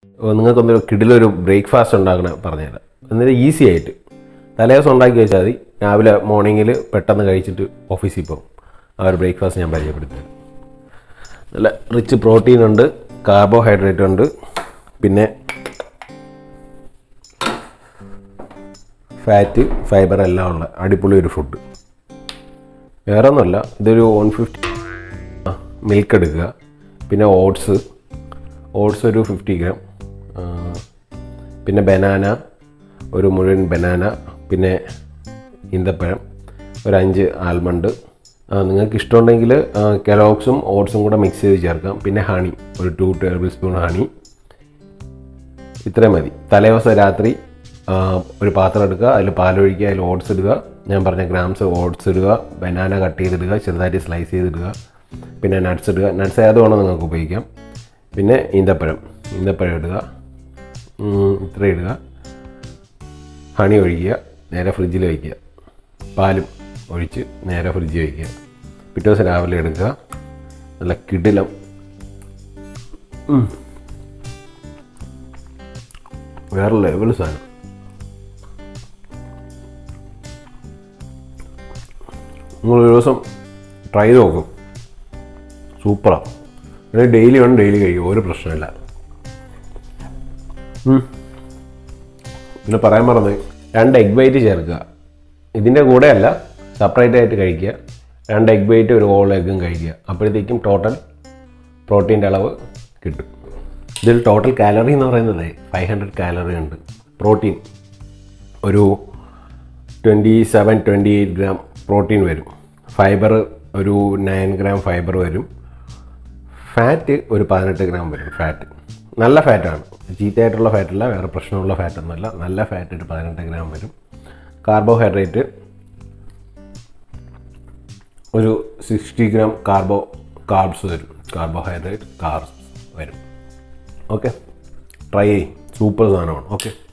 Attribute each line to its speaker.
Speaker 1: നിങ്ങൾക്കൊന്നൊരു കിടിലൊരു breakfast ഉണ്ടാക്കണ പറഞ്ഞുതരാം എന്നിട്ട് ഈസി ആയിട്ട് തലേദിവസം ഉണ്ടാക്കി വെച്ചാൽ മതി രാവിലെ മോർണിംഗിൽ പെട്ടെന്ന് കഴിച്ചിട്ട് ഓഫീസിൽ പോകും ആ ഒരു ബ്രേക്ക്ഫാസ്റ്റ് ഞാൻ പരിചയപ്പെടുത്തുന്നത് നല്ല റിച്ച് പ്രോട്ടീൻ ഉണ്ട് കാർബോഹൈഡ്രേറ്റ് ഉണ്ട് പിന്നെ ഫാറ്റ് ഫൈബർ എല്ലാം ഉള്ള അടിപൊളി ഒരു ഫുഡ് വേറെ ഒന്നുമല്ല ഇതൊരു വൺ ഫിഫ്റ്റി മിൽക്ക് എടുക്കുക പിന്നെ ഓട്സ് ഓട്സ് ഒരു ഫിഫ്റ്റി ഗ്രാം ആ, പിന്നെ ബനാന ഒരു മുഴുവൻ ബനാന പിന്നെ ഈന്തപ്പഴം ഒരു അഞ്ച് ആൽമണ്ട് ആ, നിങ്ങൾക്ക് ഇഷ്ടമുണ്ടെങ്കിൽ കെലോക്സും ഓട്സും കൂടെ മിക്സ് ചെയ്ത് ചേർക്കാം പിന്നെ ഹണി ഒരു ടു ടേബിൾ സ്പൂൺ ഹണി ഇത്രയും മതി തലേദിവസം രാത്രി ആ, ഒരു പാത്രം എടുക്കുക അതിൽ പാലൊഴിക്കുക അതിൽ ഓട്സ് ഇടുക ഞാൻ പറഞ്ഞ ഗ്രാംസ് ഓട്സ് ഇടുക ബനാന കട്ട് ചെയ്തിടുക ചെറുതായിട്ട് സ്ലൈസ് ചെയ്തിടുക പിന്നെ നട്ട്സ് ഇടുക നട്ട്സ് ഏത് വേണോ നിങ്ങൾക്ക് ഉപയോഗിക്കാം പിന്നെ ഈന്തപ്പഴം ഈന്തപ്പഴം ഇടുക ഉം, ഇത്ര ഇടുക ഹണി ഒഴിക്കുക നേരെ ഫ്രിഡ്ജിൽ വയ്ക്കുക പാലും ഒഴിച്ച് നേരെ ഫ്രിഡ്ജിൽ വയ്ക്കുക പിറ്റേ ദിവസം രാവിലെ എടുക്കുക നല്ല കിടിലം ഉം. വേറെ ലെവൽ സാധനം നിങ്ങൾ ഒരു ദിവസം ട്രൈ ചെയ്ത് നോക്കും സൂപ്പറാണ് പിന്നെ ഡെയിലി വേണം ഡെയിലി കഴിക്കും ഒരു പ്രശ്നമില്ല ഉം. പിന്നെ പറയാൻ പറഞ്ഞത് രണ്ട് എഗ് വൈറ്റ് ചേർക്കുക ഇതിൻ്റെ കൂടെയല്ല സെപ്പറേറ്റ് ആയിട്ട് കഴിക്കുക രണ്ട് എഗ് വൈറ്റ് ഒരു ഹോൾ എഗ്ഗും കഴിക്കുക അപ്പോഴത്തേക്കും ടോട്ടൽ പ്രോട്ടീൻ്റെ അളവ് കിട്ടും ഇതിൽ ടോട്ടൽ കാലറി എന്ന് പറയുന്നത് ഫൈവ് ഹൺഡ്രഡ് കാലറി ഉണ്ട് പ്രോട്ടീൻ ഒരു twenty seven twenty eight gram protein വരും ഫൈബർ ഒരു നയൻ ഗ്രാം ഫൈബർ വരും ഫാറ്റ് ഒരു പതിനെട്ട് ഗ്രാം വരും ഫാറ്റ് നല്ല ഫാറ്റാണ് ചീത്തയായിട്ടുള്ള ഫാറ്റല്ല വേറെ പ്രശ്നമുള്ള ഫാറ്റൊന്നുമല്ല നല്ല ഫാറ്റ് ഒരു പതിനെട്ട് ഗ്രാം വരും കാർബോഹൈഡ്രേറ്റ് ഒരു സിക്സ്റ്റി ഗ്രാം കാർബോ കാർബ്സ് വരും കാർബോഹൈഡ്രേറ്റ് കാർബ്സ് വരും ഓക്കെ ട്രൈ ചെയ്യും സൂപ്പർ സാധനമാണ് ഓക്കെ